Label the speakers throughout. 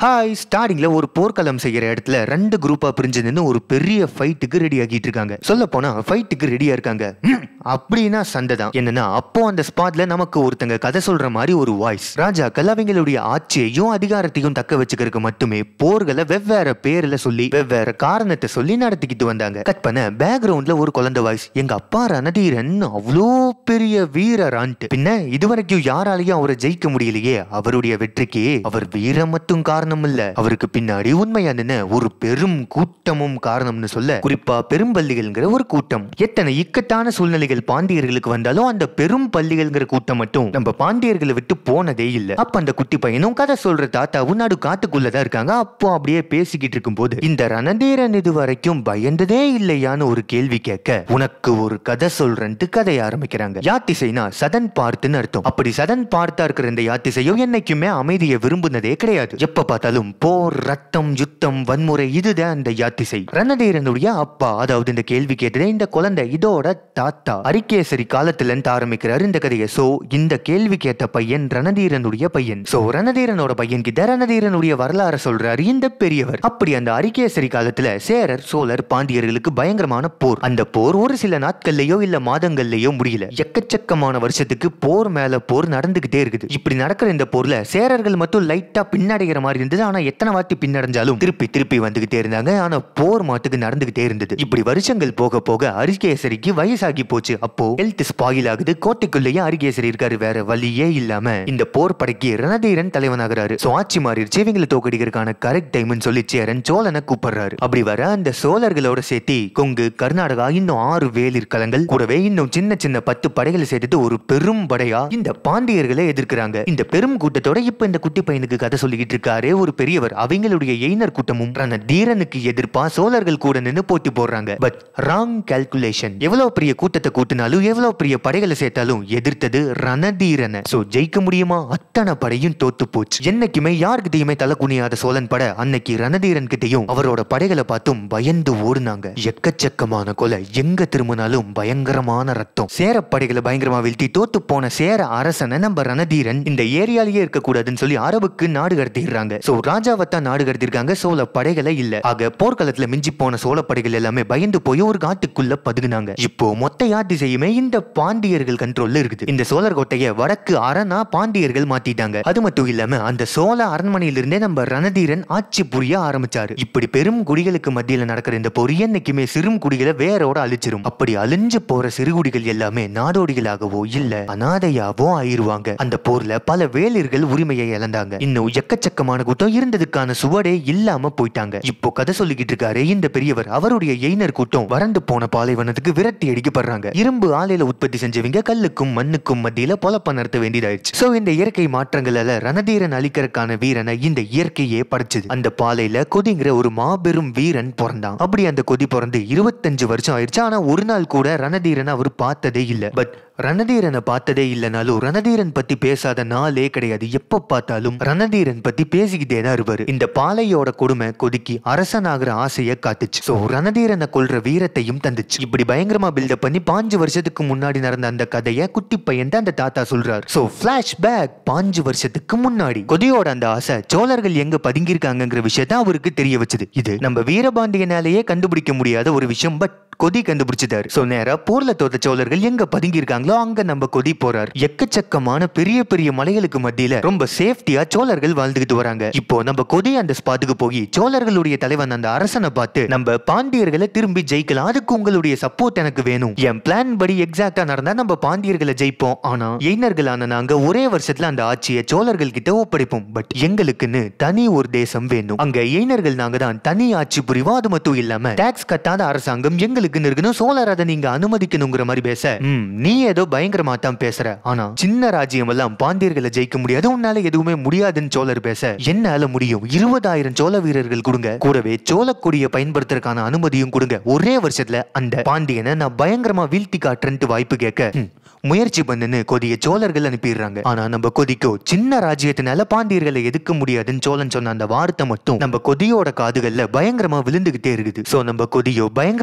Speaker 1: Hi ஸ்டார்டிங்ல ஒரு போர்க்களம் செய்யற இடத்துல ரெண்டு குரூப்பா பிரிஞ்சு நின்னு ஒரு பெரிய ஃபைட்டுக்கு ரெடி ஆகிட்டு இருக்காங்க சொல்ல போனா ஃபைட்டுக்கு ரெடியா இருக்காங்க ம், அப்படின்னா சண்டை தான் என்னன்னா அப்போ அந்த ஸ்பாட்ல நமக்கு ஒருத்தங்க கதை சொல்ற மாதிரி ஒரு வாய்ஸ் ராஜாக்கள் அவங்களுடைய ஆட்சியையும் அதிகாரத்தையும் தக்க வச்சுக்கிறதுக்கு மட்டுமே போர்களை வெவ்வேறு பேர்ல சொல்லி வெவ்வேறு காரணத்தை சொல்லி நடத்திக்கிட்டு வந்தாங்க கட் பண்ண பேக்ரவுண்ட்ல ஒரு குழந்தை வாய்ஸ் எங்க அப்பா ரணதீரன் அவ்வளோ பெரிய வீரரான்ட்டு பின்ன இதுவரைக்கும் யாராலையும் அவரை ஜெயிக்க முடியலையே அவருடைய வெற்றிக்கு அவர் வீரம் மட்டும் காரணம் இல்ல அவருக்கு பின்னாடி உண்மையான ஒரு பெரும் கூட்டமும் காரணம்னு சொல்ல குறிப்பா பெரும்பள்ளிகள்ங்கிற ஒரு கூட்டம் எத்தனை இக்கட்டான சூழ்நிலைகள் பாண்டியர்களுக்கு வந்தாலும் அந்த பெரும் பள்ளிகள்ங்கிற கூட்டம் மட்டும் நம்ம பாண்டியர்களை விட்டு போனதே இல்ல அப்ப அந்த குட்டி பையனும் கதை சொல்ற தாத்தாவும் நடு காட்டுக்குள்ளதான் இருக்காங்க அப்போ அப்படியே பேசிக்கிட்டு இருக்கும்போது இந்த ரணதீரன் இது வரைக்கும் பயந்ததே இல்லையான்னு ஒரு கேள்வி கேட்க உனக்கு ஒரு கதை சொல்றேன்ட்டு கதைய ஆரம்பிக்கிறாங்க யாத்திசைனா சதன் பார்த்துன்னு அர்த்தம் அப்படி சதன் பார்த்தா இருக்கிற இந்த யாத்திசையோ என்னைக்குமே அமைதியை விரும்புனதே கிடையாது எப்ப பார்த்தாலும் போர் ரத்தம் யுத்தம் வன்முறை இதுதான் அந்த யாத்திசை ரணதீரனுடைய அப்பா அதாவது இந்த கேள்வி கேட்டதே இந்த குழந்தை இதோட தாத்தா அரிகேசரி காலத்துல இருந்து ஆரம்பிக்கிறாரு இந்த கதையை சோ இந்த கேள்வி கேட்ட பையன் ரணதீரனுடைய பையன் சோ ரணதீரனோட பையன் கிட்ட ரணதீரனுடைய வரலாறு சொல்றாரு இந்த பெரியவர் அப்படி அந்த அரிகேசரி காலத்துல சேரர் சோழர் பாண்டியர்களுக்கு பயங்கரமான போர் அந்த போர் ஒரு சில நாட்கள்லயோ இல்ல மாதங்கள்லயோ முடியல எக்கச்சக்கமான வருஷத்துக்கு போர் மேல போர் நடந்துகிட்டே இருக்குது இப்படி நடக்கிற இந்த போர்ல சேரர்கள் மட்டும் லைட்டா பின்னடைகிற மாதிரி இருந்தது ஆனா எத்தனை வாட்டி பின்னடைஞ்சாலும் திருப்பி திருப்பி வந்துகிட்டே இருந்தாங்க ஆனா போர் மாட்டுக்கு நடந்துகிட்டே இருந்தது இப்படி வருஷங்கள் போக போக அரிகேசரிக்கு வயசாகி போச்சு அப்போ ஹெல்த் ஸ்பாயில் ஆகுது கோட்டைக்குள்ளேயே அரிகேசரி இருக்காரு வேற வழியே இல்லாம இந்த போர் படைக்கு ரணதீரன் தலைவனாகிறாரு சோ ஆட்சி மாறிடுச்சு இவங்களை தோக்கடிக்கிறதுக்கான கரெக்ட் டைம்னு சொல்லி சேரன் சோழனை கூப்பிடுறாரு அப்படி வர அந்த சோழர்களோட சேர்த்து கொங்கு கர்நாடகா இன்னும் ஆறு வேலிர் கலங்கள் கூடவே இன்னும் சின்ன சின்ன பத்து படைகளை சேர்த்துட்டு ஒரு பெரும் படையா இந்த பாண்டியர்களை எதிர்க்கிறாங்க இந்த பெரும் கூட்டத்தோட இப்ப இந்த குட்டி பையனுக்கு கதை சொல்லிக்கிட்டு இருக்காரே ஒரு பெரியவர் அவங்களுடைய எய்னர் கூட்டமும் ரணதீரனுக்கு எதிர்ப்பா சோழர்கள் கூட நின்னு போட்டி போடுறாங்க பட் ராங் கால்குலேஷன் எவ்வளவு பெரிய கூட்டத்தை கூட்டினாலும் எவ்வளவு பெரிய படைகளை சேர்த்தாலும் எதிர்த்தது ரணதீரனை சோ ஜெயிக்க முடியுமா அத்தனை படையும் தோத்து போச்சு என்னைக்குமே யாருக்கிட்டையுமே தலை குனியாத சோழன் படை அன்னைக்கு ரணதீரன் கிட்டையும் அவரோட படைகளை பார்த்தும் பயந்து ஓடுனாங்க எக்கச்சக்கமான கொலை எங்க திரும்பினாலும் பயங்கரமான ரத்தம் சேர படைகளை பயங்கரமா வீழ்த்தி தோத்து போன சேர அரசனை நம்ம ரணதீரன் இந்த ஏரியாலேயே இருக்க கூடாதுன்னு சொல்லி அரபுக்கு நாடு கடத்திடுறாங்க சோ ராஜாவை தான் நாடு கடத்திருக்காங்க சோழ படைகளை இல்ல ஆக போர்க்களத்துல மிஞ்சி போன சோழ படைகள் எல்லாமே பயந்து போய் ஒரு காட்டுக்குள்ள பதுகுனாங்க இப்போ மொத்த யாத்திசையுமே இந்த பாண்டியர்கள் கண்ட்ரோல்ல இருக்குது இந்த சோழர் கோட்டையை வடக்கு அரணா பாண்டியர்கள் மாத்திட்டாங்க அது மட்டும் இல்லாம அந்த சோழ அரண்மனையிலிருந்தே நம்ம ரணதீரன் ஆட்சி புரிய ஆரம்பிச்சாரு இப்படி பெரும் குடிகளுக்கு மத்தியில நடக்கிற இந்த போர் என்னைக்குமே சிறும் குடிகளை வேரோட அழிச்சிரும் அப்படி அழிஞ்சு போற சிறுகுடிகள் எல்லாமே நாடோடிகளாகவோ இல்ல அனாதையாவோ ஆயிருவாங்க அந்த போர்ல பல வேலிர்கள் உரிமையை இழந்தாங்க இன்னும் எக்கச்சக்கமான கூட்டம் இருந்ததுக்கான சுவடே இல்லாம போயிட்டாங்க இப்போ கதை சொல்லிக்கிட்டு இருக்காரு இந்த பெரியவர் அவருடைய எய்னர் கூட்டம் வறண்டு போன பாலைவனத்துக்கு விரட்டி அடிக்கப்படுறாங்க இரும்பு ஆலையில உற்பத்தி செஞ்சவங்க கல்லுக்கும் மண்ணுக்கும் மத்தியில பொலப்ப நடத்த வேண்டியதாயிடுச்சு சோ இந்த இயற்கை மாற்றங்களால ரணதீரன் அழிக்கிறதுக்கான வீரனை இந்த இயற்கையே படைச்சது அந்த பாலையில கொதிங்கிற ஒரு மாபெரும் வீரன் பிறந்தான் அப்படி அந்த கொதி பிறந்து இருபத்தஞ்சு வருஷம் ஆயிடுச்சு ஆனா ஒரு நாள் கூட ரணதீரன் அவர் பார்த்ததே இல்ல பட் ரணதீரனை பார்த்ததே இல்லைனாலும் ரணதீரன் பத்தி பேசாத நாளே கிடையாது எப்ப பார்த்தாலும் ரணதீரன் பத்தி பேசிக்கிட்டே தான் இருப்பாரு இந்த பாலையோட கொடுமை கொதிக்கி அரசனாகிற ஆசையை காத்துச்சு சோ ரணதீரனை கொல்ற வீரத்தையும் தந்துச்சு இப்படி பயங்கரமா பில்டப் பண்ணி பாஞ்சு வருஷத்துக்கு முன்னாடி நடந்த அந்த கதையை குட்டி பையன் தான் அந்த தாத்தா சொல்றாரு சோ பிளாஷ் பேக் பாஞ்சு வருஷத்துக்கு முன்னாடி கொதியோட அந்த ஆசை சோழர்கள் எங்க பதுங்கியிருக்காங்கங்கிற விஷயத்த அவருக்கு தெரிய வச்சது இது நம்ம வீரபாண்டியனாலேயே கண்டுபிடிக்க முடியாத ஒரு விஷயம் பட் கொதி கண்டுபிடிச்சிட்டாரு சோ நேரா போர்ல தோத்த சோழர்கள் எங்க பதுங்கி இருக்காங்களோ அங்க நம்ம கொதி போறார் எக்கச்சக்கமான பெரிய பெரிய மலைகளுக்கு மத்தியில ரொம்ப சேஃப்டியா சோழர்கள் வாழ்ந்துகிட்டு வராங்க இப்போ நம்ம கொதி அந்த ஸ்பாட்டுக்கு போய் சோழர்களுடைய தலைவன் அந்த அரசனை பார்த்து நம்ம பாண்டியர்களை திரும்பி ஜெயிக்கலாம் அதுக்கு உங்களுடைய சப்போர்ட் எனக்கு வேணும் என் பிளான் படி எக்ஸாக்டா நடந்தா நம்ம பாண்டியர்களை ஜெயிப்போம் ஆனா எய்னர்களான நாங்க ஒரே வருஷத்துல அந்த ஆட்சியை சோழர்கள் கிட்ட ஒப்படைப்போம் பட் எங்களுக்குன்னு தனி ஒரு தேசம் வேணும் அங்க எய்னர்கள் நாங்க தான் தனி ஆட்சி புரிவோம் அது மட்டும் இல்லாம டாக்ஸ் கட்டாத அரசாங்கம் எங்களுக்கு இருக்கணும் சோழர் அதை நீங்க அனுமதிக்கணுங்கிற மாதிரி பேச ம், நீ ஏதோ பயங்கரமா தான் பேசுற ஆனா சின்ன ராஜ்யம் எல்லாம் பாண்டியர்களை ஜெயிக்க முடியாது உன்னால எதுவுமே முடியாதுன்னு சோழர் பேச என்னால முடியும் இருபதாயிரம் சோழ வீரர்கள் கொடுங்க கூடவே சோழக்கொடியை பயன்படுத்துறதுக்கான அனுமதியும் கொடுங்க ஒரே வருஷத்துல அந்த பாண்டியனை நான் பயங்கரமா வீழ்த்தி காட்டுறேன்ட்டு வாய்ப்பு கேட்க ம், முயற்சி பண்ணுன்னு கொதிய சோழர்கள் அனுப்பிடுறாங்க ஆனா நம்ம கொதிக்கோ சின்ன ராஜ்யத்தினால பாண்டியர்களை எதுக்க முடியாதுன்னு சோழன் சொன்ன அந்த வார்த்தை மட்டும் நம்ம கொதியோட காதுகள்ல பயங்கரமா விழுந்துகிட்டே இருக்குது சோ நம்ம கொதியோ பயங்கரமா அப்படி ஒரு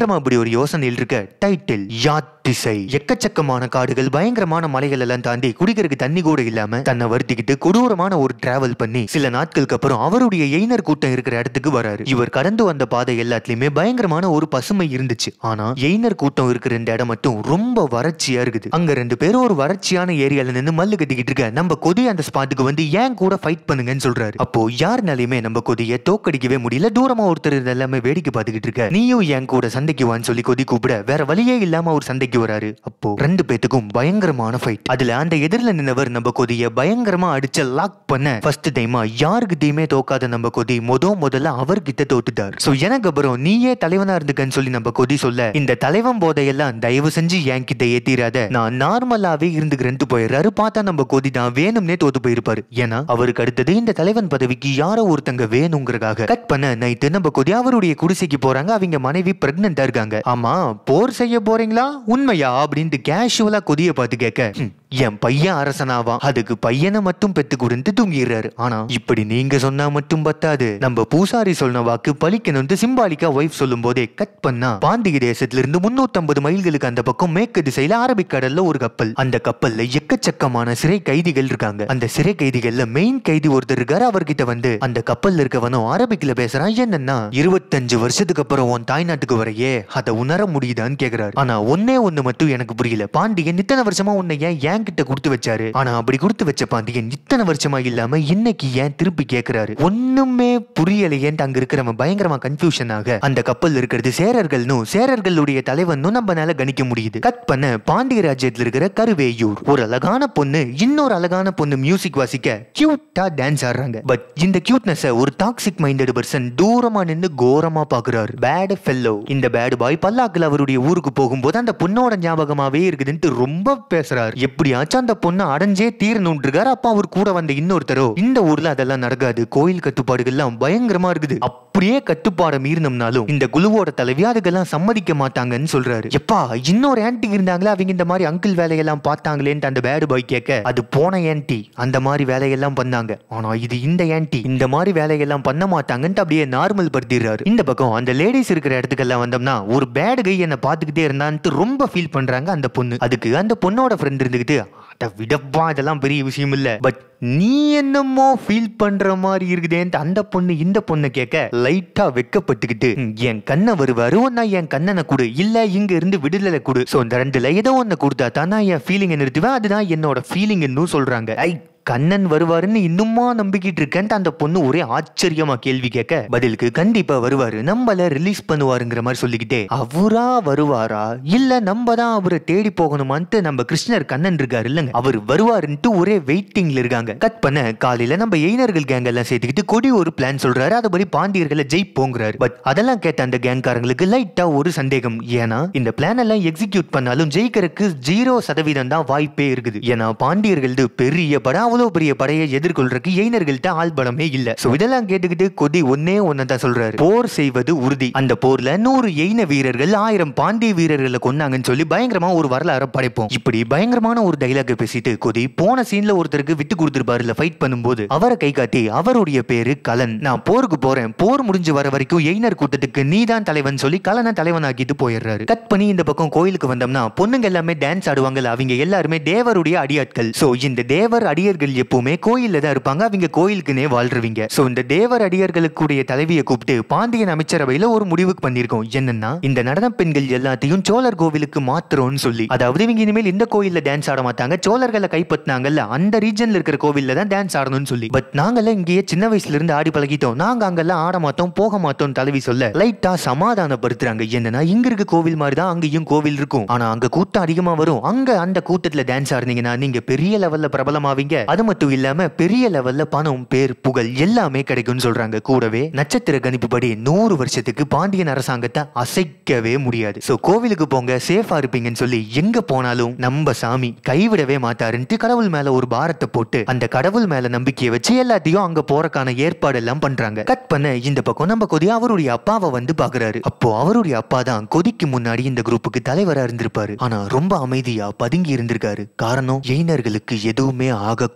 Speaker 1: யோசனையில் இருக்க டைட்டில் யாத்திசை எக்கச்சக்கமான காடுகள் பயங்கரமான மலைகள் எல்லாம் தாண்டி குடிக்கிறதுக்கு தண்ணி கூட இல்லாம தன்னை வருத்திக்கிட்டு கொடூரமான ஒரு டிராவல் பண்ணி சில நாட்களுக்கு அப்புறம் அவருடைய எய்னர் கூட்டம் இருக்கிற இடத்துக்கு வராரு இவர் கடந்து வந்த பாதை எல்லாத்துலயுமே பயங்கரமான ஒரு பசுமை இருந்துச்சு ஆனா எய்னர் கூட்டம் இருக்கிற இந்த இடம் மட்டும் ரொம்ப வறட்சியா இருக்குது அங்க ரெண்டு பேரும் ஒரு வறட்சியான ஏரியால நின்னு மல்லு கட்டிக்கிட்டு இருக்க நம்ம கொதி அந்த ஸ்பாட்டுக்கு வந்து ஏன் கூட ஃபைட் பண்ணுங்கன்னு சொல்றாரு அப்போ யாருனாலையுமே நம்ம கொதியை தோக்கடிக்கவே முடியல தூரமா ஒருத்தர் இது எல்லாமே வேடிக்கை பார்த்துக்கிட்டு இருக்க நீயும் என் கூட சண்டைக்கு வான்னு சொல்லி கொதி கூப்பிட வேற வழியே இல்லாம அவர் சண்டைக்கு வராரு அப்போ ரெண்டு பேத்துக்கும் பயங்கரமான ஃபைட் அதுல அந்த எதிரில நின்னவர் நம்ம கொதிய பயங்கரமா அடிச்ச லாக் பண்ண ஃபர்ஸ்ட் டைமா யாருக்கிட்டயுமே தோக்காத நம்ம கொதி முத முதல்ல அவர்கிட்ட தோத்துட்டார் சோ எனக்கு அப்புறம் நீயே தலைவனா இருந்துக்கன்னு சொல்லி நம்ம கொதி சொல்ல இந்த தலைவன் போதையெல்லாம் தயவு செஞ்சு என் கிட்ட ஏத்திராத நான் நார்மலாவே இருந்துக்கிறேன்ட்டு போயிடுறாரு பார்த்தா நம்ம கொதி தான் வேணும்னே தோத்து போயிருப்பாரு ஏன்னா அவருக்கு அடுத்தது இந்த தலைவன் பதவிக்கு யாரோ ஒருத்தங்க வேணுங்கிறதுக்காக கட் பண்ண நைட்டு நம்ம கொதி அவருடைய குடிசைக்கு போறாங்க அவங்க மனைவி பிரெக்னெண்டா இருக்காங்க ஆமா போர் செய்ய போறீங்களா உண்மையா அப்படின்ட்டு கேஷுவலா கொதிய பார்த்து கேட்க "ஹம், என் பையன் அரசனாவான் அதுக்கு பையனை மட்டும் பெத்து கொடுத்து தூங்கிடுறாரு ஆனா இப்படி நீங்க சொன்னா மட்டும் பத்தாது நம்ம பூசாரி சொன்ன வாக்கு பலிக்கணும்னு சிம்பாலிக்கா ஒய்ஃப் சொல்லும் போதே கட் பண்ணா பாண்டிய தேசத்துல இருந்து முன்னூத்தம்பது மைல்களுக்கு அந்த பக்கம் மேற்கு திசையில அரபிக்கடல்ல ஒரு கப்பல் அந்த கப்பல்ல எக்கச்சக்கமான சிறை கைதிகள் இருக்காங்க அந்த சிறை கைதிகள்ல மெயின் கைதி ஒருத்தர் இருக்காரு அவர்கிட்ட வந்து அந்த கப்பல்ல இருக்கவனும் அரபிக்ல பேசுறான் என்னன்னா இருபத்தஞ்சு வருஷத்துக்கு அப்புறம் உன் தாய்நாட்டுக்கு வரையே அதை உணர முடியுதான்னு கேக்குறாரு ஆனா ஒன்னே ஒண்ணு மட்டும் எனக்கு புரியல பாண்டியன் இத்தனை வருஷமா உன்னை ஏன் என் கிட்ட கொடுத்து வச்சாரு ஆனா அப்படி கொடுத்து வச்ச பாண்டியன் இத்தனை வருஷமா இல்லாம இன்னைக்கு ஏன் திருப்பி கேக்குறாரு ஒண்ணுமே புரியலையேன்ட்டு அங்க இருக்கிறவன் பயங்கரமா கன்ஃபியூஷன் ஆக அந்த கப்பல் இருக்கிறது சேரர்கள்னு சேரர்களுடைய தலைவனும் நம்மனால கணிக்க முடியுது கட் பண்ண பாண்டிய ராஜ்யத்துல இருக்கிற கருவேயூர் ஒரு அழகான பொண்ணு இன்னொரு அழகான பொண்ணு மியூசிக் வாசிக்க கியூட்டா டான்ஸ் ஆடுறாங்க பட் இந்த கியூட்னஸ் ஒரு டாக்ஸிக் மைண்டட் பர்சன் தூரமா நின்னு கோரமா பாக்குறாரு பேட் ஃபெல்லோ இந்த பேட் பாய் பல்லாக்குல அவருடைய ஊருக்கு போகும்போது அந்த பொண்ணோட ஞாபகமாவே இருக்குதுன்ட்டு ரொம்ப பேசுறாரு எப்படியாச்சும் அந்த பொண்ணை அடைஞ்சே தீரணும் இருக்காரு அப்ப அவர் கூட வந்த இன்னொருத்தரோ இந்த ஊர்ல அதெல்லாம் நடக்காது கோயில் கட்டுப்பாடுகள்லாம் பயங்கரமா இருக்குது அப்படியே கட்டுப்பாடை மீறினோம்னாலும் இந்த குழுவோட தலைவி அதுக்கெல்லாம் சம்மதிக்க மாட்டாங்கன்னு சொல்றாரு எப்பா இன்னொரு ஆன்டி இருந்தாங்களே அவங்க இந்த மாதிரி அங்கிள் வேலையெல்லாம் பார்த்தாங்களேன்ட்டு அந்த பேடு பாய் கேட்க அது போன ஆன்டி அந்த மாதிரி வேலையெல்லாம் பண்ணாங்க ஆனா இது இந்த ஆன்டி இந்த மாதிரி வேலையெல்லாம் பண்ண மாட்டாங்கன்ட்டு அப்படியே நார்மல் படுத்திடுறாரு இந்த பக்கம் அந்த லேடிஸ் இருக்கிற இடத்துக்கெல்லாம் வந்தோம்னா ஒரு பேடு கை என்ன பார்த்துக்கிட்டே இருந்தான்ட்டு ரொம்ப ஃபீல் பண்றாங்க அந்த பொண்ணு அதுக்கு அந்த பொண்ணோட ஃப்ரெண்ட் இருந்துகிட்டு அட விடப்பா இதெல்லாம் பெரிய விஷயம் இல்ல பட் நீ என்னமோ ஃபீல் பண்ற மாதிரி இருக்குதேன்ட்டு அந்த பொண்ணு இந்த பொண்ணு கேட்க லைட்டா வெக்கப்பட்டுக்கிட்டு "ம், என் கண்ணை வருவாரு ஒன்னா என் கண்ணனை கொடு இல்ல இங்க இருந்து விடுதலை கொடு சோ இந்த ரெண்டுல ஏதோ ஒண்ணு கொடுத்தா தான் நான் என் ஃபீலிங்கை நிறுத்துவேன் அதுதான் என்னோட ஃபீலிங்னு சொல்றாங்க ஐ கண்ணன் வருவாருன்னு இன்னுமா நம்பிக்கிட்டு இருக்கேன்ட்டு அந்த பொண்ணு ஒரே ஆச்சரியமா கேள்வி கேட்க பதிலுக்கு கண்டிப்பா வருவாரு நம்மள ரிலீஸ் பண்ணுவாருங்கிற மாதிரி சொல்லிக்கிட்டே அவரா வருவாரா இல்ல நம்ம தான் அவரை தேடி போகணுமான்ட்டு நம்ம கிருஷ்ணர் கண்ணன் இருக்காரு இல்லங்க அவர் வருவாருன்ட்டு ஒரே வெயிட்டிங்ல இருக்காங்க கட் பண்ண காலையில நம்ம எயினர்கள் கேங் எல்லாம் சேர்த்துக்கிட்டு கொடி ஒரு பிளான் சொல்றாரு அதுபடி பாண்டியர்களை ஜெயிப்போங்கிறாரு பட் அதெல்லாம் கேட்ட அந்த கேங்காரங்களுக்கு லைட்டா ஒரு சந்தேகம் ஏன்னா இந்த பிளான் எல்லாம் எக்ஸிக்யூட் பண்ணாலும் ஜெயிக்கிறதுக்கு ஜீரோ சதவீதம் தான் வாய்ப்பே இருக்குது ஏன்னா பாண்டியர்களது பெரிய படம் அவ்வளவு பெரிய படையை எதிர்கொள்றதுக்கு எயினர்கள்ட்ட ஆள் பலமே இல்ல சோ இதெல்லாம் கேட்டுக்கிட்டு கொடி ஒன்னே ஒன்னதான் சொல்றாரு போர் செய்வது உறுதி அந்த போர்ல நூறு எயின வீரர்கள் ஆயிரம் பாண்டிய வீரர்களை கொன்னாங்கன்னு சொல்லி பயங்கரமா ஒரு வரலாறு படைப்போம் இப்படி பயங்கரமான ஒரு டைலாக் பேசிட்டு கொதி போன சீன்ல ஒருத்தருக்கு விட்டு கொடுத்துருப்பாருல ஃபைட் பண்ணும்போது அவரை கை காட்டி அவருடைய பேரு கலன் நான் போருக்கு போறேன் போர் முடிஞ்சு வர வரைக்கும் எயினர் கூட்டத்துக்கு நீ தான் தலைவன் சொல்லி கலனை தலைவனாக்கிட்டு போயிடுறாரு கட் பண்ணி இந்த பக்கம் கோயிலுக்கு வந்தோம்னா பொண்ணுங்க எல்லாமே டான்ஸ் ஆடுவாங்கல்ல அவங்க எல்லாருமே தேவருடைய அடியாட்கள் சோ இந்த தேவர் அடியர்கள் எப்பவுமே கோயில்ல தான் இருப்பாங்க அவங்க கோயிலுக்குனே வாழ்றவங்க சோ இந்த தேவர் அடியர்களுக்குடைய தலைவியை கூப்பிட்டு பாண்டியன் அமைச்சரவையில ஒரு முடிவுக்கு பண்ணிருக்கோம் என்னன்னா இந்த நடன பெண்கள் எல்லாத்தையும் சோழர் கோவிலுக்கு மாத்துறோம்னு சொல்லி அதாவது இவங்க இனிமேல் இந்த கோயில்ல டான்ஸ் ஆட மாட்டாங்க சோழர்களை கைப்பற்றினாங்கல்ல அந்த ரீஜன்ல இருக்கிற கோவில்ல தான் டான்ஸ் ஆடணும்னு சொல்லி பட் நாங்கெல்லாம் இங்கேயே சின்ன வயசுல இருந்து ஆடி பழகிட்டோம் நாங்க அங்கெல்லாம் ஆட மாட்டோம் போக மாட்டோம் தலைவி சொல்ல லைட்டா சமாதானப்படுத்துறாங்க என்னன்னா இங்க இருக்க கோவில் மாதிரி தான் அங்கேயும் கோவில் இருக்கும் ஆனா அங்க கூட்டம் அதிகமா வரும் அங்க அந்த கூட்டத்துல டான்ஸ் ஆடுனீங்கன்னா நீங்க பெரிய லெவல்ல பிரபலமாவீங்க அது மட்டும் இல்லாம பெரிய லெவல்ல பணம் பேர் புகழ் எல்லாமே கிடைக்கும்னு சொல்றாங்க கூடவே நட்சத்திர கணிப்புப்படி நூறு வருஷத்துக்கு பாண்டியன் அரசாங்கத்தை அசைக்கவே முடியாது சோ கோவிலுக்கு போங்க சேஃபா இருப்பீங்கன்னு சொல்லி எங்க போனாலும் நம்ம சாமி கைவிடவே மாட்டாருன்ட்டு கடவுள் மேல ஒரு பாரத்தை போட்டு அந்த கடவுள் மேல நம்பிக்கையை வச்சு எல்லாத்தையும் அங்க போறக்கான ஏற்பாடு எல்லாம் பண்றாங்க கட் பண்ண இந்த பக்கம் நம்ம கொதி அவருடைய அப்பாவை வந்து பாக்குறாரு அப்போ அவருடைய அப்பா தான் கொதிக்கு முன்னாடி இந்த குரூப்புக்கு தலைவரா இருந்திருப்பாரு ஆனா ரொம்ப அமைதியா பதுங்கி இருந்திருக்காரு காரணம் எயினர்களுக்கு எதுவுமே ஆக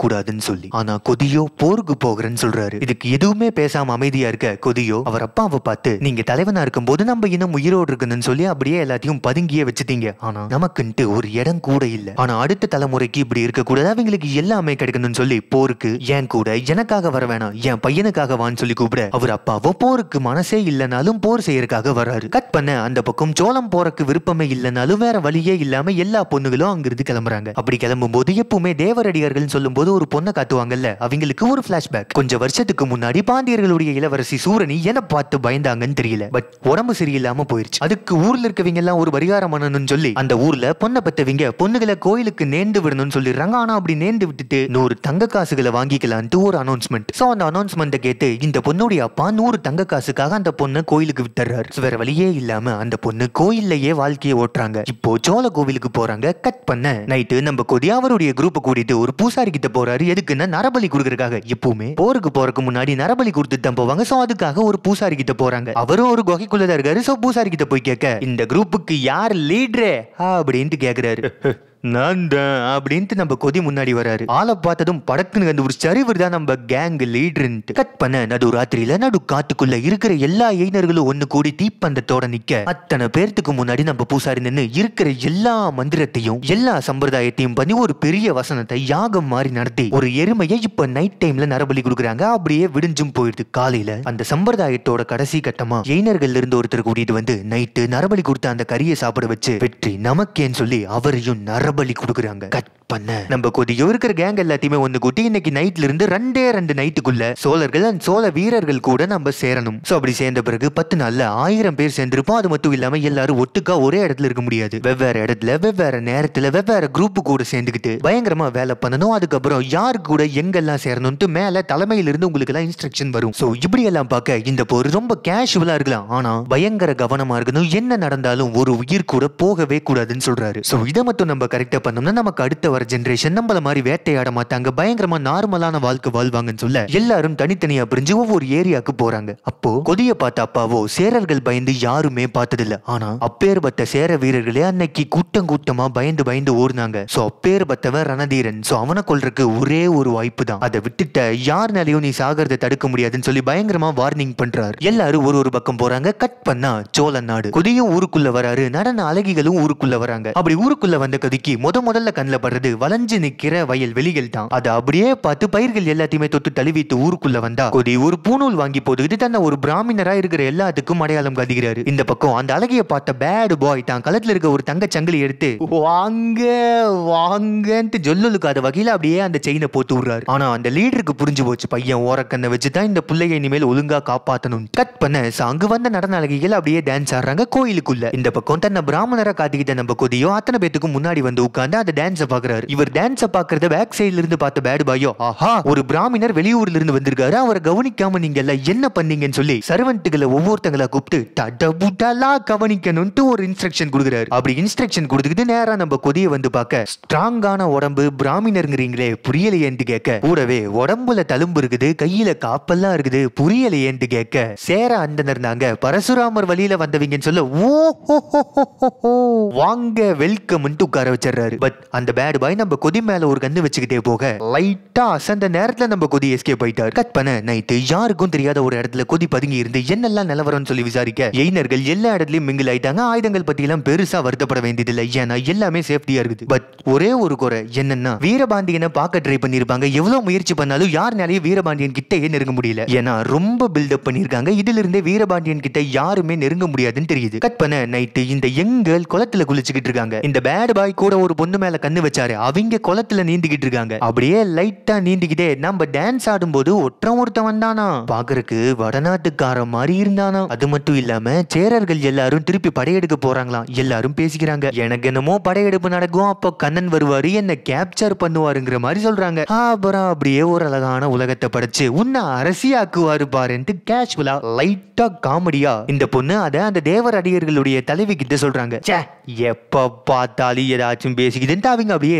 Speaker 1: கூடாதுன்னு சொல்லி ஆனா கொதியோ போருக்கு போகிறேன்னு சொல்றாரு இதுக்கு எதுவுமே பேசாம அமைதியா இருக்க கொதியோ அவர் அப்பாவை பார்த்து நீங்க தலைவனா இருக்கும்போது நம்ம இன்னும் உயிரோடு இருக்கணும்னு சொல்லி அப்படியே எல்லாத்தையும் பதுங்கியே வச்சுட்டீங்க ஆனா நமக்குன்ட்டு ஒரு இடம் கூட இல்ல ஆனா அடுத்த தலைமுறைக்கு இப்படி இருக்க கூடாது அவங்களுக்கு எல்லாமே கிடைக்கணும்னு சொல்லி போருக்கு என் கூட எனக்காக வர வேணாம் என் பையனுக்காக வான்னு சொல்லி கூப்பிட அவர் அப்பாவோ போருக்கு மனசே இல்லைனாலும் போர் செய்யறதுக்காக வராரு கட் பண்ண அந்த பக்கம் சோளம் போறக்கு விருப்பமே இல்லைனாலும் வேற வழியே இல்லாம எல்லா பொண்ணுகளும் அங்கிருந்து கிளம்புறாங்க அப்படி கிளம்பும் போது எப்பவுமே தேவரடியார்கள் சொல்லும் போது ஒரு பொண்ணை காட்டுவாங்கல்ல அவங்களுக்கு ஒரு பிளாஷ்பேக் கொஞ்சம் வருஷத்துக்கு முன்னாடி பாண்டியர்களுடைய இளவரசி சூரணி என பார்த்து பயந்தாங்கன்னு தெரியல பட் உடம்பு சரியில்லாம போயிருச்சு அதுக்கு ஊர்ல இருக்கவங்க எல்லாம் ஒரு பரிகாரம் பண்ணணும்னு சொல்லி அந்த ஊர்ல பொண்ணை பெத்தவங்க பொண்ணுகளை கோயிலுக்கு நேர்ந்து விடணும்னு சொல்லிடுறாங்க ஆனா அப்படி நேர்ந்து விட்டுட்டு நூறு தங்க காசுகளை வாங்கிக்கலான்ட்டு ஒரு அனௌன்ஸ்மெண்ட் சோ அந்த அனௌன்ஸ்மெண்ட்டை கேட்டு இந்த பொண்ணுடைய அப்பா நூறு தங்க காசுக்காக அந்த பொண்ணை கோயிலுக்கு விட்டுறாரு So வேற வழியே இல்லாம அந்த பொண்ணு கோயில்லையே வாழ்க்கையை ஓட்டுறாங்க இப்போ சோழ கோவிலுக்கு போறாங்க கட் பண்ண நைட்டு நம்ம கொதி அவருடைய குரூப்பை கூட்டிட்டு ஒரு பூசாரி கிட்ட போறாரு எதுக்குன்னா நரபலி கொடுக்கறதுக்காக எப்பவுமே போருக்கு போறதுக்கு முன்னாடி நரபலி கொடுத்துட்டு தான் போவாங்க சோ அதுக்காக ஒரு பூசாரி கிட்ட போறாங்க அவரும் ஒரு குகைக்குள்ளதான் இருக்காரு சோ பூசாரி கிட்ட போய் கேட்க இந்த குரூப்புக்கு யார் லீடரே அப்படின்ட்டு கேக்குறாரு நான் தான் அப்படின்ட்டு நம்ம கொதி முன்னாடி வராரு ஆளை பார்த்ததும் படக்குன்னு கண்டுபிடிச்சாரு இவர் தான் நம்ம கேங் லீடர்ன்ட்டு கட் பண்ண நடு ராத்திரியில நடு காட்டுக்குள்ள இருக்கிற எல்லா எயினர்களும் ஒண்ணு கூடி தீப்பந்தத்தோட நிக்க அத்தனை பேர்த்துக்கு முன்னாடி நம்ம பூசாரி நின்னு இருக்கிற எல்லா மந்திரத்தையும் எல்லா சம்பிரதாயத்தையும் பண்ணி ஒரு பெரிய வசனத்தை யாகம் மாதிரி நடத்தி ஒரு எருமையை இப்ப நைட் டைம்ல நரபலி கொடுக்குறாங்க அப்படியே விடிஞ்சும் போயிடுது காலையில அந்த சம்பிரதாயத்தோட கடைசி கட்டமா எயினர்கள்ல இருந்து ஒருத்தர் கூட்டிட்டு வந்து நைட்டு நரபலி கொடுத்த அந்த கறியை சாப்பிட வச்சு வெற்றி நமக்கேன்னு சொல்லி அவரையும் நரபலி கொடுக்குறாங்க கட் பண்ண நம்ம கொதியோ இருக்கிற கேங் எல்லாத்தையுமே ஒண்ணு கூட்டி இன்னைக்கு நைட்ல இருந்து ரெண்டே ரெண்டு நைட்டுக்குள்ள சோழர்கள் அண்ட் சோழ வீரர்கள் கூட நம்ம சேரணும் சோ அப்படி சேர்ந்த பிறகு பத்து நாள்ல ஆயிரம் பேர் சேர்ந்திருப்போம் அது மட்டும் இல்லாம எல்லாரும் ஒட்டுக்கா ஒரே இடத்துல இருக்க முடியாது வெவ்வேறு இடத்துல வெவ்வேறு நேரத்துல வெவ்வேறு குரூப் கூட சேர்ந்துக்கிட்டு பயங்கரமா வேலை பண்ணணும் அதுக்கப்புறம் யாரு கூட எங்கெல்லாம் சேரணும்ட்டு மேல தலைமையில இருந்து உங்களுக்கு எல்லாம் இன்ஸ்ட்ரக்ஷன் வரும் சோ இப்படி எல்லாம் பார்க்க இந்த போர் ரொம்ப கேஷுவலா இருக்கலாம் ஆனா பயங்கர கவனமா இருக்கணும் என்ன நடந்தாலும் ஒரு உயிர் கூட போகவே கூடாதுன்னு சொல்றாரு சோ இதை மட்டும் நம்ம கரெக்டா பண்ணோம்னா நமக்கு அடுத்த வர ஜென்ரேஷன் நம்மள மாதிரி வேட்டையாட மாட்டாங்க பயங்கரமா நார்மலான வாழ்க்கை வாழ்வாங்கன்னு சொல்ல எல்லாரும் தனித்தனியா பிரிஞ்சு ஒவ்வொரு ஏரியாக்கு போறாங்க அப்போ கொதிய பார்த்த அப்பாவோ சேரர்கள் பயந்து யாருமே பார்த்ததில்ல ஆனா அப்பேற்பட்ட சேர வீரர்களே அன்னைக்கு கூட்டம் கூட்டமா பயந்து பயந்து ஓடுனாங்க சோ அப்பேற்பட்டவன் ரணதீரன் சோ அவனை கொல்றதுக்கு ஒரே ஒரு வாய்ப்பு தான் அதை விட்டுட்ட யாருனாலையும் நீ சாகிறத தடுக்க முடியாதுன்னு சொல்லி பயங்கரமா வார்னிங் பண்றாரு எல்லாரும் ஒரு ஒரு பக்கம் போறாங்க கட் பண்ணா சோழ நாடு கொதியும் ஊருக்குள்ள வராரு நடன அழகிகளும் ஊருக்குள்ள வராங்க அப்படி ஊருக்குள்ள வந்த கதிக்கு முத முதல்ல கண்ணில் படுறது வளைஞ்சு நிக்கிற வயல் வெளிகள் தான் அதை அப்படியே பார்த்து பயிர்கள் எல்லாத்தையுமே தொட்டு தழுவிட்டு ஊருக்குள்ள வந்தா கொதி ஒரு பூணூல் வாங்கி போட்டுக்கிட்டு தன்னை ஒரு பிராமணரா இருக்கிற எல்லாத்துக்கும் அடையாளம் காட்டுகிறாரு இந்த பக்கம் அந்த அழகிய பார்த்த பேடு பாய் தான் களத்துல இருக்க ஒரு தங்க சங்கிலி எடுத்து வாங்க வாங்கன்ட்டு ஜொல்லுக்காத வகையில அப்படியே அந்த செயினை போட்டு விடுறாரு ஆனா அந்த லீடருக்கு புரிஞ்சு போச்சு பையன் ஓரக்கண்ணை வச்சு தான் இந்த பிள்ளைய இனிமேல் ஒழுங்கா காப்பாத்தணும் கட் பண்ண so அங்க வந்த நடன அழகிகள் அப்படியே டான்ஸ் ஆடுறாங்க கோயிலுக்குள்ள இந்த பக்கம் தன்னை பிராமணரா காட்டிக்கிட்ட நம்ம கொதியோ அத்தனை பேத்துக்கும் முன்னாடி வந்து உட்கார்ந்து அந்த டான்ஸ பாக்குறாரு இவர் டான்ஸ பாக்குறத பேக் சைடுல இருந்து பார்த்த பேடு பாயோ ஆஹா ஒரு பிராமணர் வெளியூர்ல இருந்து வந்திருக்காரு அவரை கவனிக்காம நீங்க எல்லாம் என்ன பண்ணீங்கன்னு சொல்லி சர்வெண்ட்டுகளை ஒவ்வொருத்தங்களா கூப்பிட்டு தடபுடலா கவனிக்கணும்ட்டு ஒரு இன்ஸ்ட்ரக்ஷன் கொடுக்குறாரு அப்படி இன்ஸ்ட்ரக்ஷன் கொடுத்துக்கிட்டு நேரா நம்ம கொதிய வந்து பார்க்க ஸ்ட்ராங்கான உடம்பு பிராமணருங்கிறீங்களே புரியலையேன்ட்டு கேட்க கூடவே உடம்புல தழும்பு இருக்குது கையில காப்பெல்லாம் இருக்குது புரியலையேன்ட்டு கேட்க சேர அந்தனர் நாங்க பரசுராமர் வழியில வந்தவங்கன்னு சொல்ல ஓ ஹோ, ஹோ, ஹோ, ஹோ, ஹோ. வாங்க வெல்கம்ன்ட்டு உட்கார வச்சிடுறாரு பட் அந்த பேட் பாய் நம்ம கொதி மேல ஒரு கண்ணு வச்சுக்கிட்டே போக லைட்டா அசந்த நேரத்துல நம்ம கொதி எஸ்கேப் ஆயிட்டார் கட் பண்ண நைட்டு யாருக்கும் தெரியாத ஒரு இடத்துல கொதி பதுங்கி இருந்து என்னெல்லாம் நிலவரம்னு சொல்லி விசாரிக்க எயினர்கள் எல்லா இடத்துலயும் மிங்கில் ஆயிட்டாங்க ஆயுதங்கள் பத்தி எல்லாம் பெருசா வருத்தப்பட வேண்டியதில்லை ஏன்னா எல்லாமே சேஃப்டியா இருக்குது பட் ஒரே ஒரு குறை என்னன்னா வீரபாண்டியனை பார்க்க ட்ரை பண்ணிருப்பாங்க எவ்வளவு முயற்சி பண்ணாலும் யாருனாலையும் வீரபாண்டியன் கிட்டயே நெருங்க முடியல ஏன்னா ரொம்ப பில்டப் பண்ணிருக்காங்க இதுல இருந்தே வீரபாண்டியன் கிட்ட யாருமே நெருங்க முடியாதுன்னு தெரியுது கட் பண்ண நைட்டு இந்த எங்கள் குளத்துல குளிச்சுக்கிட்டு இருக்காங்க இந்த பேட் பாய் கூட ஒரு பொண்ணு மேல கண்ணு வச்சாரு அவங்க குளத்துல நீந்திக்கிட்டு இருக்காங்க அப்படியே லைட்டா நீந்திக்கிட்டே நம்ம டான்ஸ் ஆடும்போது ஒற்றம் ஒருத்தன் வந்தானா பாக்குறதுக்கு வடநாட்டுக்காரன் மாதிரி இருந்தானா அது மட்டும் இல்லாம சேரர்கள் எல்லாரும் திருப்பி படையெடுக்க போறாங்களாம் எல்லாரும் பேசிக்கிறாங்க எனக்கு என்னமோ படையெடுப்பு நடக்கும் அப்போ கண்ணன் வருவாரு என்ன கேப்சர் பண்ணுவாருங்கிற மாதிரி சொல்றாங்க அப்புறம் அப்படியே ஒரு அழகான உலகத்தை படைச்சு உன்னை அரசியாக்குவாரு பாருன்ட்டு கேஷுவலா லைட்டா காமெடியா இந்த பொண்ணு அத அந்த தேவர் அடியர்களுடைய தலைவி கிட்ட சொல்றாங்க ச்சே எப்ப பார்த்தாலும் ஏதாச்சும் பேசிக்கிட்டு அவங்க அப்படியே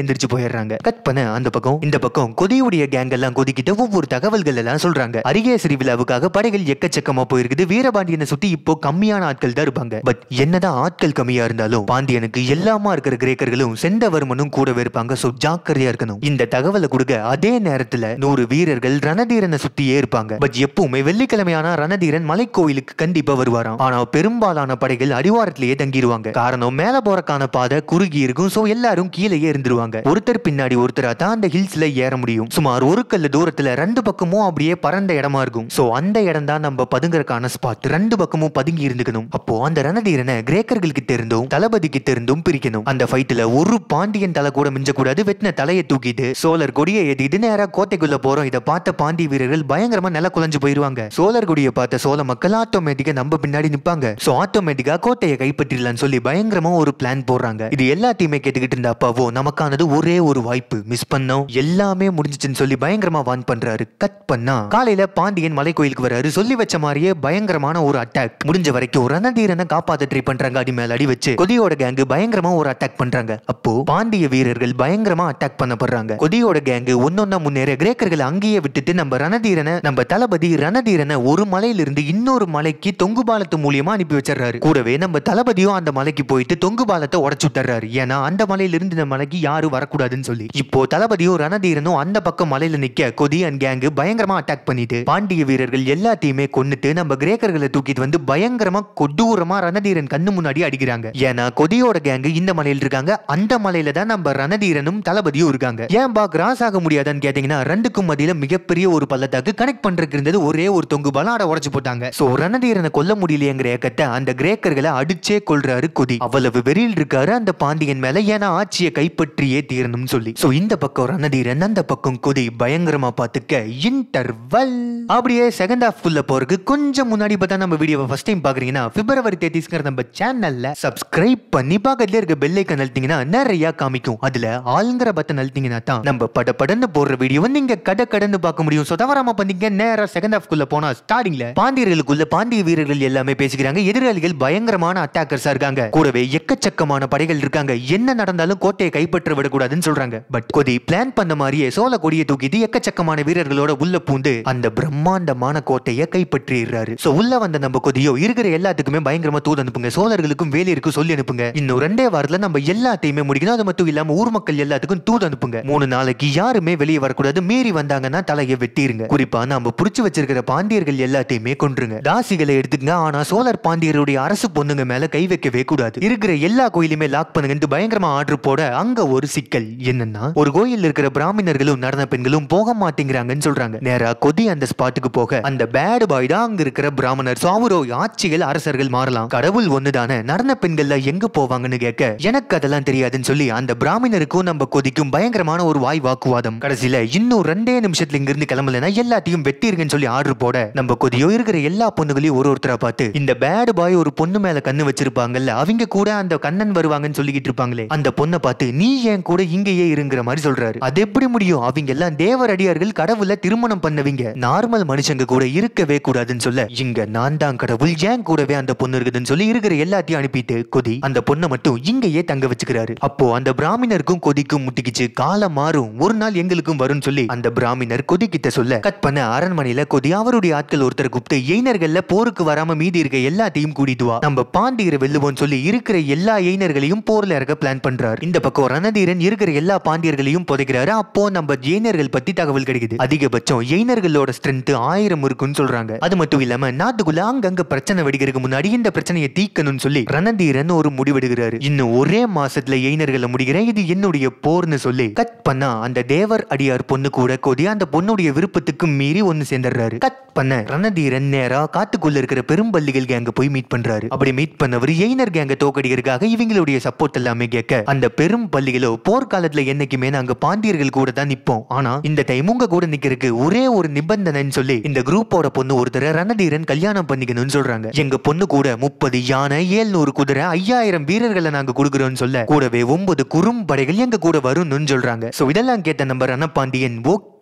Speaker 1: எந்திரிச்சு போயிடுறாங்க கட் பண்ண அந்த பக்கம் இந்த பக்கம் கொதியுடைய கேங் எல்லாம் கொதிக்கிட்டு ஒவ்வொரு தகவல்கள் எல்லாம் சொல்றாங்க அரிகேசரி விழாவுக்காக படைகள் எக்கச்சக்கமா போயிருக்குது வீரபாண்டியனை சுத்தி இப்போ கம்மியான ஆட்கள் தான் இருப்பாங்க பட் என்னதான் ஆட்கள் கம்மியா இருந்தாலும் பாண்டியனுக்கு எல்லாமா இருக்கிற கிரேக்கர்களும் செந்தவர்மனும் கூடவே இருப்பாங்க சோ ஜாக்கிரதையா இருக்கணும் இந்த தகவலை கொடுக்க அதே நேரத்துல நூறு வீரர்கள் ரணதீரனை சுத்தியே இருப்பாங்க பட் எப்பவுமே வெள்ளிக்கிழமையான ரணதீரன் மலைக்கோயிலுக்கு கண்டிப்பா வருவாராம் ஆனா பெரும்பாலான படைகள் அடிவாரத்திலேயே தங்கிடுவாங்க காரணம் மேல போறக்கான பாதை குறுகி இருக்கும் சோ எல்லாரும் கீழேயே இருந்துருவாங்க ஒருத்தர் பின்னாடி ஒருத்தரா தான் அந்த ஹில்ஸ்ல ஏற முடியும் சுமார் ஒரு கல்லு தூரத்துல ரெண்டு பக்கமும் அப்படியே பறந்த இடமா இருக்கும் சோ அந்த இடம் தான் நம்ம பதுங்கறக்கான ஸ்பாட் ரெண்டு பக்கமும் பதுங்கி இருந்துக்கணும் அப்போ அந்த ரணதீரனை கிரேக்கர்களுக்கு தெரிந்தும் தளபதிக்கு தெரிந்தும் பிரிக்கணும் அந்த ஃபைட்ல ஒரு பாண்டியன் தலை கூட மிஞ்ச கூடாது வெட்டின தலையை தூக்கிட்டு சோழர் கொடியை ஏத்திட்டு நேரா கோட்டைக்குள்ள போறோம் இதை பார்த்த பாண்டிய வீரர்கள் பயங்கரமா நில குலைஞ்சு போயிருவாங்க சோழர் கொடியை பார்த்த சோழ மக்கள் ஆட்டோமேட்டிக்கா நம்ம பின்னாடி நிப்பாங்க சோ ஆட்டோமேட்டிக்கா கோட்டையை கைப்பற்றிடலாம்னு சொல்லி பயங்கரமா ஒரு பிளான் போடுறாங்க இது எல்லாத்தையுமே கேட்டுக்கிட்டு இருந்த அப்பாவோ நமக்கானது ஒரே ஒரு வாய்ப்பு மிஸ் பண்ணோம் எல்லாமே முடிஞ்சிச்சுன்னு சொல்லி பயங்கரமா வான் பண்றாரு கட் பண்ணா காலையில பாண்டியன் மலை கோயிலுக்கு வராரு சொல்லி வச்ச மாதிரியே பயங்கரமான ஒரு அட்டாக் முடிஞ்ச வரைக்கும் ரணதீரனை காப்பாத்த ட்ரை பண்றாங்க அடி மேல அடி வச்சு கொதியோட கேங்கு பயங்கரமா ஒரு அட்டாக் பண்றாங்க அப்போ பாண்டிய வீரர்கள் பயங்கரமா அட்டாக் பண்ணப்படுறாங்க கொதியோட கேங்கு ஒன்னொன்னா முன்னேற கிரேக்கர்கள் அங்கேயே விட்டுட்டு நம்ம ரணதீரனை நம்ம தளபதி ரணதீரனை ஒரு மலையிலிருந்து இன்னொரு மலைக்கு தொங்கு பாலத்து மூலியமா அனுப்பி வச்சிடுறாரு கூடவே நம்ம தளபதியும் அந்த மலைக்கு போயிட்டு தொங்கு பாலத்தை உடைச்சு விட்டுறாரு ஏன்னா அந்த மலையிலிருந்து இந்த மலைக்கு யாரும் வரக்கூடாதுன்னு சொல்லி இப்போ தளபதியும் ரணதீரனும் அந்த பக்கம் மலையில நிக்க கொதி அண்ட் கேங்கு பயங்கரமா அட்டாக் பண்ணிட்டு பாண்டிய வீரர்கள் எல்லாத்தையுமே கொன்னுட்டு நம்ம கிரேக்கர்களை தூக்கிட்டு வந்து பயங்கரமா கொடூரமா ரணதீரன் கண்ணு முன்னாடி அடிக்கிறாங்க ஏன்னா கொதியோட கேங்கு இந்த மலையில இருக்காங்க அந்த மலையில தான் நம்ம ரணதீரனும் தளபதியும் இருக்காங்க ஏன் பா கிராஸ் ஆக முடியாதான்னு கேட்டீங்கன்னா ரெண்டுக்கும் மத்தியில மிகப்பெரிய ஒரு பள்ளத்தாக்கு கனெக்ட் பண்றதுக்கு இருந்தது ஒரே ஒரு தொங்கு பாலம் அதை உடைச்சு போட்டாங்க சோ ரணதீரனை கொல்ல முடியலையேங்கிற ஏக்கத்தை அந்த கிரேக்கர்களை அடிச்சே கொள்றாரு கொதி அவ்வளவு வெறியில் இருக்காரு அந்த பாண்டியன் மேல ஏன்னா ஆட்சியை கைப்பற்றியே தீரணும்னு சொல்லி சோ இந்த பக்கம் ரணதீரன் அந்த பக்கம் கொதி பயங்கரமா பாத்துக்க இன்டர்வல் அப்படியே செகண்ட் ஹாஃப் ஃபுல்ல போறதுக்கு கொஞ்சம் முன்னாடி பார்த்தா நம்ம வீடியோவை ஃபர்ஸ்ட் டைம் பாக்குறீங்கன்னா பிப்ரவரி தேர்ட்டிஸ்ங்கிற நம்ம சேனல்ல சப்ஸ்கிரைப் பண்ணி பக்கத்துல இருக்க பெல் ஐக்கன் அழுத்திங்கன்னா நிறைய காமிக்கும் அதுல ஆளுங்கிற பட்டன் அழுத்திங்கன்னா தான் நம்ம பட படன்னு போடுற வீடியோ நீங்க கட கடன்னு பார்க்க முடியும் சோ தவறாம பண்ணீங்க நேரா செகண்ட் ஹாஃப் குள்ள போனா ஸ்டார்டிங்ல பாண்டியர்களுக்குள்ள பாண்டிய வீரர்கள் எல்லாமே பேசிக்கிறாங்க எதிராளிகள் பயங்கரமான அட்டாக்கர்ஸா இருக்காங்க கூடவே எக்கச்சக்கமான படைகள் இருக்காங்க என்ன நடந்தாலும் கோட்டையை கைப்பற்ற விடக்கூடாதுன்னு சொல்றாங்க பட் கொதி பிளான் பண்ண மாதிரியே சோழ கொடியை தூக்கிட்டு எக்கச்சக்கமான வீரர்களோட உள்ள பூந்து அந்த பிரம்மாண்டமான கோட்டையை கைப்பற்றிடுறாரு சோ உள்ள வந்த நம்ம கொதியோ இருக்கிற எல்லாத்துக்குமே பயங்கரமா தூது அனுப்புங்க சோழர்களுக்கும் வேலையிருக்கும் சொல்லி அனுப்புங்க இன்னும் ரெண்டே வாரத்துல நம்ம எல்லாத்தையுமே முடிக்கணும் அது மட்டும் இல்லாம ஊர் மக்கள் எல்லாத்துக்கும் தூது அனுப்புங்க மூணு நாளைக்கு யாருமே வெளியே வரக்கூடாது மீறி வந்தாங்கன்னா தலையை வெட்டிருங்க குறிப்பா நம்ம புடிச்சு வச்சிருக்கிற பாண்டியர்கள் எல்லாத்தையுமே கொன்றுங்க தாசிகளை எடுத்துக்கங்க ஆனா சோழர் பாண்டியருடைய அரசு பொண்ணுங்க மேல கை வைக்கவே கூடாது இருக்கிற எல்லா கோயிலுமே லாக் பண்ணுங்கன்னு பயங்கரமா ஆர்டர் போட அங்க ஒரு சிக்கல் என்னன்னா ஒரு கோயில் இருக்கிற பிராமணர்களும் நடன பெண்களும் போக மாட்டேங்கிறாங்கன்னு சொல்றாங்க நேரா கொதி அந்த ஸ்பாட்டுக்கு போக அந்த பேடு பாய் தான் அங்க இருக்கிற பிராமணர் சாவுரோ ஆட்சிகள் அரசர்கள் மாறலாம் கடவுள் ஒண்ணுதானே நடன பெண்கள்ல எங்க போவாங்கன்னு கேட்க எனக்கு அதெல்லாம் தெரியாதுன்னு சொல்லி அந்த பிராமணருக்கும் நம்ம கொதிக்கும் பயங்கரமான ஒரு வாய் வாக்குவாதம் கடைசியில இன்னும் ரெண்டே நிமிஷத்துல இங்க இருந்து கிளம்பலனா எல்லாத்தையும் வெட்டிருங்கன்னு சொல்லி ஆர்டர் போட நம்ம கொதியோ இருக்கிற எல்லா பொண்ணுகளையும் ஒரு ஒருத்தரா பார்த்து இந்த பேடு பாய் ஒரு பொண்ணு மேல கண்ணு வச்சிருப்பாங்கல்ல அவங்க கூட அந்த கண்ணன் வருவாங்கன்னு சொல்லிக்கிட்டு இருப்பாங்களே அந்த பொண்ணை பார்த்து நீ ஏன் கூட இங்கேயே இருங்கிற மாதிரி சொல்றாரு அது எப்படி முடியும் அவங்க எல்லாம் தேவர் அடியார்கள் கடவுளை திருமணம் பண்ணவங்க நார்மல் மனுஷங்க கூட இருக்கவே கூடாதுன்னு சொல்ல இங்க நான் தான் கடவுள் ஏன் கூடவே அந்த பொண்ணு இருக்குதுன்னு சொல்லி இருக்கிற எல்லாத்தையும் அனுப்பிட்டு கொதி அந்த பொண்ணை மட்டும் இங்கேயே தங்க வச்சுக்கிறாரு அப்போ அந்த பிராமணருக்கும் கொதிக்கும் முட்டிக்கிச்சு காலம் மாறும் ஒரு நாள் எங்களுக்கும் வரும்னு சொல்லி அந்த பிராமணர் கொதி கிட்ட சொல்ல கட் பண்ண அரண்மனையில கொதி அவருடைய ஆட்கள் ஒருத்தர் கூப்பிட்டு எய்னர்கள்ல போருக்கு வராம மீதி இருக்க எல்லாத்தையும் கூட்டிட்டு வா நம்ம பாண்டியரை வெல்லுவோம்னு சொல்லி இருக்கிற எல்லா எய்னர்களையும் போர்ல இறக்க பிளான் பண்றாரு இந்த பக்கம் ரணதீரன் இருக்கிற எல்லா பாண்டியர்களையும் புதைக்கிறாரு அப்போ நம்ம எய்னர்கள் பத்தி தகவல் கிடைக்குது அதிகபட்சம் எய்னர்களோட ஸ்ட்ரென்த் ஆயிரம் இருக்குன்னு சொல்றாங்க அது மட்டும் இல்லாம நாட்டுக்குள்ள அங்கங்க பிரச்சனை வெடிக்கிறதுக்கு முன்னாடி இந்த பிரச்சனையை தீக்கணும்னு சொல்லி ரணதீரன் ஒரு முடிவெடுக்கிறாரு இன்னும் ஒரே மாசத்துல எய்னர்களை முடிக்கிறேன் இது என்னுடைய போர்னு சொல்லி கட் பண்ணா அந்த தேவர் அடியார் பொண்ணு கூட கொதி அந்த பொண்ணுடைய விருப்பத்துக்கு மீறி ஒன்னு சேர்ந்துடுறாரு கட் பண்ண ரணதீரன் நேரா காட்டுக்குள்ள இருக்கிற பெரும்பள்ளிகள் கேங்க போய் மீட் பண்றாரு அப்படி மீட் பண்ணவர் எய்னர் கேங்க தோக்கடிக்கிறதுக்காக இவங்களுடைய சப்போர்ட் எல்லாமே கேட்க அந்த பெரும் பள்ளிகளோ போர்க்காலத்துல என்னைக்குமே நாங்க பாண்டியர்கள் கூட தான் நிப்போம் ஆனா இந்த டைம் உங்க கூட நிக்கிறதுக்கு ஒரே ஒரு நிபந்தனைன்னு சொல்லி இந்த குரூப்போட பொண்ணு ஒருத்தரை ரணதீரன் கல்யாணம் பண்ணிக்கணும்னு சொல்றாங்க எங்க பொண்ணு கூட முப்பது யானை ஏழ்நூறு குதிரை ஐயாயிரம் வீரர்களை நாங்க கொடுக்குறோம்னு சொல்ல கூடவே ஒன்பது குறும்படைகள் எங்க கூட வரும்னு சொல்றாங்க சோ இதெல்லாம் கேட்ட நம்ம ரணபாண்டியன் ஓகே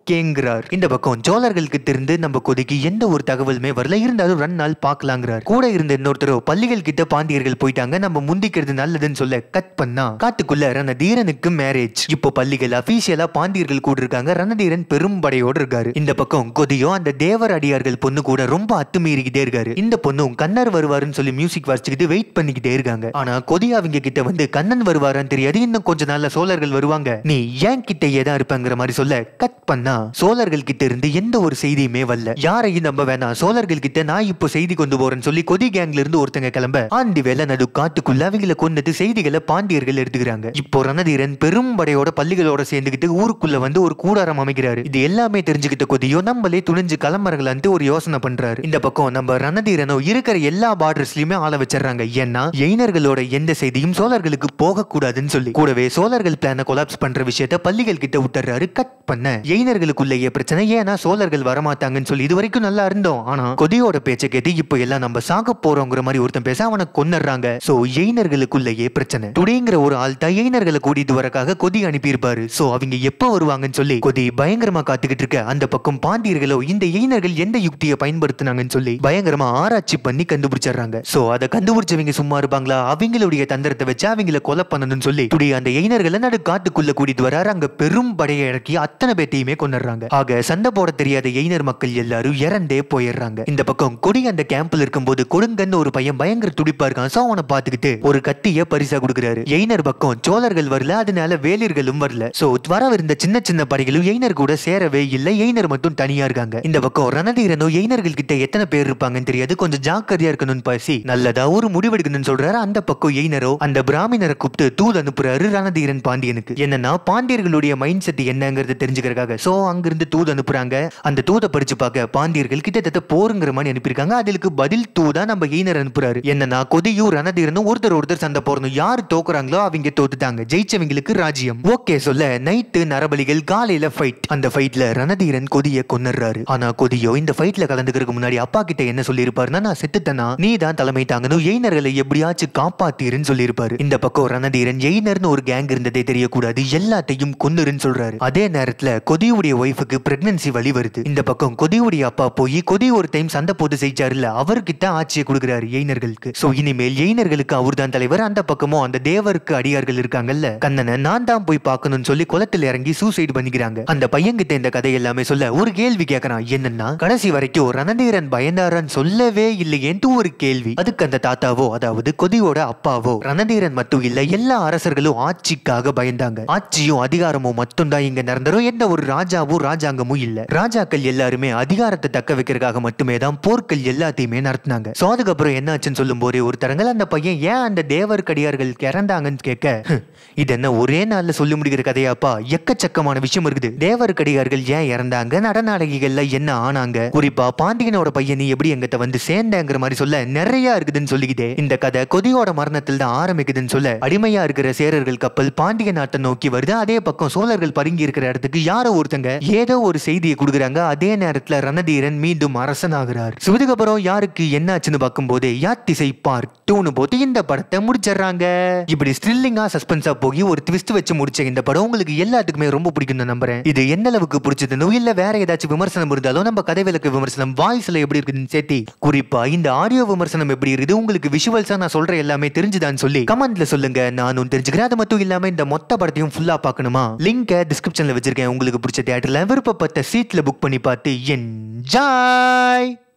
Speaker 1: ஓகேங்கிறார் இந்த பக்கம் சோழர்களுக்கு தெரிந்து நம்ம கொதிக்கு எந்த ஒரு தகவலுமே வரல இருந்தாலும் ரெண்டு நாள் பார்க்கலாங்கிறார் கூட இருந்த இன்னொருத்தரோ பள்ளிகள் கிட்ட பாண்டியர்கள் போயிட்டாங்க நம்ம முந்திக்கிறது நல்லதுன்னு சொல்ல கட் பண்ணா காட்டுக்குள்ள ரணதீரனுக்கு மேரேஜ் இப்போ பள்ளிகள் அபிஷியலா பாண்டியர்கள் கூட இருக்காங்க ரணதீரன் பெரும் படையோடு இருக்காரு இந்த பக்கம் கொதியோ அந்த தேவர் அடியார்கள் பொண்ணு கூட ரொம்ப அத்துமீறிக்கிட்டே இருக்காரு இந்த பொண்ணும் கண்ணர் வருவாருன்னு சொல்லி மியூசிக் வாசிச்சுக்கிட்டு வெயிட் பண்ணிக்கிட்டே இருக்காங்க ஆனா கொதி அவங்க கிட்ட வந்து கண்ணன் வருவாரான்னு தெரியாது இன்னும் கொஞ்ச நாள்ல சோழர்கள் வருவாங்க நீ ஏன் கிட்டயே தான் இருப்பங்கிற மாதிரி சொல்ல கட் பண்ணா சோழர்கள் கிட்ட இருந்து எந்த ஒரு செய்தியுமே வரல யாரையும் நம்ப வேணாம் சோழர்கள் கிட்ட நான் இப்போ செய்தி கொண்டு போறேன்னு சொல்லி கொதி கேங்ல இருந்து ஒருத்தங்க கிளம்ப ஆண்டி வேலை நடு காட்டுக்குள்ள அவங்கள கொண்டது செய்திகளை பாண்டியர்கள் எடுத்துக்கிறாங்க இப்போ ரணதீரன் பெரும் படையோட பள்ளிகளோட சேர்ந்துக்கிட்டு ஊருக்குள்ள வந்து ஒரு கூடாரம் அமைக்கிறாரு இது எல்லாமே தெரிஞ்சுக்கிட்ட கொதியோ நம்மளே துணிஞ்சு கிளம்புறங்களான்ட்டு ஒரு யோசனை பண்றாரு இந்த பக்கம் நம்ம ரணதீரனோ இருக்கிற எல்லா பார்டர்ஸ்லயுமே ஆள வச்சிடறாங்க ஏன்னா எயினர்களோட எந்த செய்தியும் சோழர்களுக்கு போக கூடாதுன்னு சொல்லி கூடவே சோழர்கள் பிளான கொலாப்ஸ் பண்ற விஷயத்த பள்ளிகள் கிட்ட விட்டுறாரு கட் பண்ண எயினர்களுக்குள்ளேயே பிரச்சனை ஏன்னா சோழர்கள் வரமாட்டாங்கன்னு சொல்லி இது வரைக்கும் நல்லா இருந்தோம் ஆனா கொதியோட பேச்சை கேட்டு இப்போ எல்லாம் நம்ம சாக போறோங்கிற மாதிரி ஒருத்தன் பேச அவனை கொன்னுறாங்க சோ எயினர்களுக்குள்ளேயே பிரச்சனை டுடேங்கிற ஒரு ஆள் தான் எயினர்களை கூட்டிட்டு வரக்காக கொதி அனுப்பியிருப்பாரு சோ அவங்க எப்ப வருவாங்கன்னு சொல்லி கொதி பயங்கரமா காத்துக்கிட்டு இருக்க அந்த பக்கம் பாண்டியர்களோ இந்த எயினர்கள் எந்த யுக்தியை பயன்படுத்தினாங்கன்னு சொல்லி பயங்கரமா ஆராய்ச்சி பண்ணி கண்டுபிடிச்சிடுறாங்க சோ அதை கண்டுபிடிச்சவங்க சும்மா இருப்பாங்களா அவங்களுடைய தந்திரத்தை வச்சு அவங்கள கொலை பண்ணணும்னு சொல்லி டுடே அந்த எயினர்களை நடு காட்டுக்குள்ள கூட்டிட்டு வராரு அங்க பெரும் படையை இறக்கி அத்தனை பேத்தையுமே கொண்டுறாங்க ஆக சண்டை போட தெரியாத எயினர் மக்கள் எல்லாரும் இறந்தே போயிடுறாங்க இந்த பக்கம் கொடி அந்த கேம்ப்ல இருக்கும்போது கொடுங்கன்னு ஒரு பையன் பயங்கர துடிப்பா இருக்கான் சோ அவனை பார்த்துக்கிட்டு ஒரு கத்திய பரிசா கொடுக்குறாரு எயினர் பக்கம் சோழர்கள் வரல அதனால வேலிர்களும் வரல சோ வரவிருந்த சின்ன சின்ன படைகளும் எயினர் கூட சேரவே இல்லை எயினர் மட்டும் தனியா இருக்காங்க இந்த பக்கம் ரணதீரனோ எயினர்கள் கிட்ட எத்தனை பேர் இருப்பாங்கன்னு தெரியாது கொஞ்சம் ஜாக்கிரதையா இருக்கணும்னு பேசி நல்லதா ஒரு முடிவெடுக்கணும்னு சொல்றாரு அந்த பக்கம் எயினரோ அந்த பிராமணரை கூப்பிட்டு தூது அனுப்புறாரு ரணதீரன் பாண்டியனுக்கு என்னன்னா பாண்டியர்களுடைய மைண்ட் செட் என்னங்கிறது தெரிஞ்சுக்கிறதுக்காக சோ அங்கிருந்து தூது அனுப்புறாங்க அந்த தூதை படிச்சு பார்க்க பாண்டியர்கள் கிட்டத்தட்ட போருங்கிற மாதிரி அனுப்பியிருக்காங்க அதுக்கு பதில் தூதா நம்ம எயினர் அனுப்புறாரு என்னன்னா கொதியும் ரணதீரனும் ஒருத்தர் ஒருத்தர் சண்டை போறணும் யார் தோக்குறாங்களோ அவங்க தோத்துட்டாங்க ஜெயிச்சவங்களுக்கு ராஜ்யம் ஓகே சொல்ல நைட்டு நரபலிகள் காலையில ஃபைட் அந்த ஃபைட்ல ரணதீரன் கொதிய கொன்னுறாரு ஆனா கொதியோ இந்த ஃபைட்ல கலந்துக்கிறதுக்கு முன்னாடி அப்பா கிட்ட என்ன சொல்லியிருப்பாருன்னா நான் செத்துட்டேனா நீ தான் தலைமை தாங்கணும் எயினர்களை எப்படியாச்சும் காப்பாத்தீருன்னு சொல்லியிருப்பாரு இந்த பக்கம் ரணதீரன் எயினர்னு ஒரு கேங் இருந்ததே தெரியக்கூடாது எல்லாத்தையும் கொன்னுருன்னு சொல்றாரு அதே நேரத்துல கொதியுடைய ஒய்ஃபுக்கு பிரெக்னன்சி வழி வருது இந்த பக்கம் கொதியுடைய அப்பா போய் கொதி ஒரு டைம் சண்டை போட்டு ஜெயிச்சாருல்ல அவர்கிட்ட ஆட்சியை கொடுக்குறாரு எயினர்களுக்கு சோ இனிமேல் எயினர்களுக்கு அவர்தான் தலைவர் அந்த பக்கமும் அந்த தேவருக்கு அடியார்கள் இருக்காங்கல்ல கண்ணனை நான் தான் போய் பார்க்கணும்னு சொல்லி குளத்துல இறங்கி சூசைட் பண்ணிக்கிறாங்க அந்த பையன்கிட்ட இந்த கதை எல்லாமே சொல்ல ஒரு கேள்வி கேட்கறான் என்னன்னா கடைசி வரைக்கும் ரணதீரன் பயந்தாரான்னு சொல்லவே இல்லையேன்ட்டு ஒரு கேள்வி அதுக்கு அந்த தாத்தாவோ அதாவது கொதியோட அப்பாவோ ரணதீரன் மட்டும் இல்ல எல்லா அரசர்களும் ஆட்சிக்காக பயந்தாங்க ஆட்சியும் அதிகாரமும் மட்டும்தான் இங்க நடந்தரும் எந்த ஒரு ராஜாவும் ராஜாங்கமும் இல்ல ராஜாக்கள் எல்லாருமே அதிகாரத்தை தக்க வைக்கிறதுக்காக மட்டுமே தான் போர்கள் எல்லாத்தையுமே நடத்தினாங்க சோ அதுக்கப்புறம் என்னாச்சுன்னு சொல்லும் போதே ஒரு தரங்கள் அந்த பையன் ஏன் அந்த தேவர் கடியார்கள் இறந்தாங்கன்னு கேட்க "ஹம், இது என்ன ஒரே நாள்ல சொல்லி முடிக்கிற கதையாப்பா எக்கச்சக்கமான விஷயம் இருக்குது தேவர் கடிகார்கள் ஏன் இறந்தாங்க நடநாடகிகள்ல என்ன ஆனாங்க குறிப்பா பாண்டியனோட பையன் நீ எப்படி எங்கிட்ட வந்து சேர்ந்தங்கிற மாதிரி சொல்ல நிறைய இருக்குதுன்னு சொல்லிக்கிட்டே இந்த கதை கொதியோட மரணத்தில் தான் ஆரம்பிக்குதுன்னு சொல்ல அடிமையா இருக்கிற சேரர்கள் கப்பல் பாண்டிய நாட்டை நோக்கி வருது அதே பக்கம் சோழர்கள் பதுங்கி இருக்கிற இடத்துக்கு யாரோ ஒருத்தங்க ஏதோ ஒரு செய்தியை கொடுக்குறாங்க அதே நேரத்துல ரணதீரன் மீண்டும் அரசனாகிறார் So இதுக்கப்புறம் யாருக்கு என்னாச்சுன்னு பார்க்கும்போது யாத்திசை பார்ட் டூன்னு போட்டு இந்த படத்தை முடிச்சிடுறாங்க இப்படி ஸ்ட்ரில்லிங்கா சஸ்பென்ஸா போய் ஒரு ட்விஸ்ட் வச்சு முடிச்ச இந்த படம் உங்களுக்கு எல்லாத்துக்குமே ரொம்ப பிடிக்கும் நம்புறேன் இது எந்த அளவுக்கு பிடிச்சதுன்னு இல்ல வேற ஏதாச்சும் விமர்சனம் இருந்தாலும் நம்ம கதை விளக்கு விமர்சனம் வாய்ஸ்ல எப்படி இருக்குதுன்னு சேர்த்தி குறிப்பா இந்த ஆடியோ விமர்சனம் எப்படி இருக்குது உங்களுக்கு விஷுவல்ஸா நான் சொல்ற எல்லாமே தெரிஞ்சுதான்னு சொல்லி கமெண்ட்ல சொல்லுங்க நானும் தெரிஞ்சுக்கிறேன் அது மட்டும் இல்லாம இந்த மொத்த படத்தையும் ஃபுல்லா பார்க்கணுமா லிங்கை டிஸ்கிரிப்ஷன்ல வச்சிருக்கேன் உங்களுக்கு பிடிச்ச தியேட்டர்ல விருப்பப்பட்ட சீட்ல புக் பண்ணி பார்த்து என்ஜாய்